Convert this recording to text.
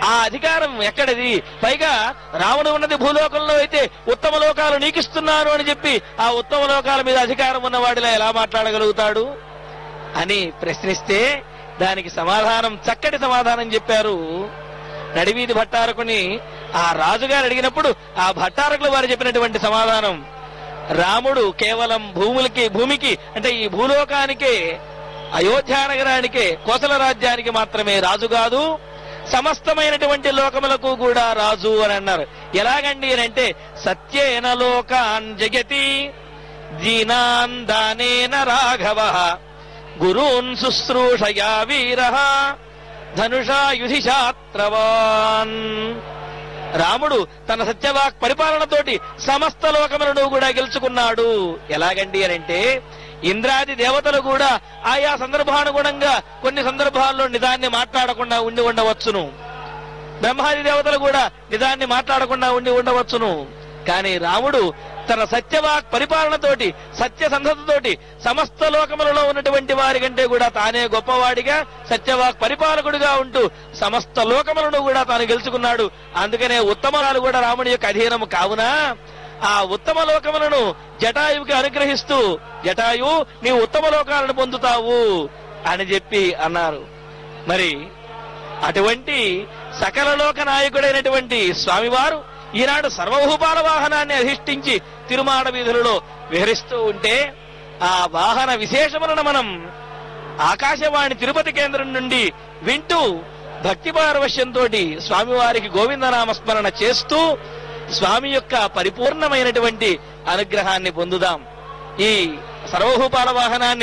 ఆ అధికారం ఎక్కడిది పైగా రావణ ఉన్నది భూలోకంలో అయితే ఉత్తమ లోకాలు నీకిస్తున్నాను అని చెప్పి ఆ ఉత్తమ లోకాల మీద అధికారం ఉన్నవాడిలా ఎలా మాట్లాడగలుగుతాడు అని ప్రశ్నిస్తే దానికి సమాధానం చక్కటి సమాధానం చెప్పారు నడివీధి భట్టారకుని ఆ రాజుగారు అడిగినప్పుడు ఆ భట్టారకులు వారు చెప్పినటువంటి సమాధానం రాముడు కేవలం భూములకి భూమికి అంటే ఈ భూలోకానికే అయోధ్య నగరానికే కోసల రాజ్యానికి మాత్రమే రాజు కాదు సమస్తమైనటువంటి లోకములకు కూడా రాజు అని అన్నారు ఎలాగండి అని అంటే సత్యేన లోకాన్ జగతి దీనాన్ దానేన రాఘవ గురూన్ శుశ్రూషయా వీర ధనుషా యుధిశాత్రవాన్ రాముడు తన సత్యవాక్ పరిపాలనతోటి సమస్త లోకములను కూడా గెలుచుకున్నాడు ఎలాగండి అని అంటే ఇంద్రాది దేవతలు కూడా ఆయా సందర్భానుగుణంగా కొన్ని సందర్భాల్లో నిదాన్ని మాట్లాడకుండా ఉండి ఉండవచ్చును బ్రహ్మాది దేవతలు కూడా నిదాన్ని మాట్లాడకుండా ఉండి ఉండవచ్చును కానీ రాముడు తన సత్యవాక్ పరిపాలనతోటి సత్యసంధతతోటి సమస్త లోకములలో ఉన్నటువంటి వారి కంటే కూడా తానే గొప్పవాడిగా సత్యవాక్ పరిపాలకుడిగా ఉంటూ సమస్త లోకములను కూడా తాను గెలుచుకున్నాడు అందుకనే ఉత్తమరాలు కూడా రాముడి యొక్క అధీనము కావున ఆ ఉత్తమ లోకములను జటాయువుకి అనుగ్రహిస్తూ జటాయు నీ ఉత్తమ లోకాలను పొందుతావు అని చెప్పి అన్నారు మరి అటువంటి సకల లోక నాయకుడైనటువంటి స్వామివారు ఈనాడు సర్వభూపాల వాహనాన్ని అధిష్ఠించి తిరుమాడ వీధులలో విహరిస్తూ ఉంటే ఆ వాహన విశేషములను మనం ఆకాశవాణి తిరుపతి కేంద్రం నుండి వింటూ భక్తి పారవశ్యంతో స్వామివారికి గోవిందనామస్మరణ చేస్తూ స్వామి యొక్క పరిపూర్ణమైనటువంటి అనుగ్రహాన్ని పొందుదాం ఈ సర్వభూపాల వాహనాన్ని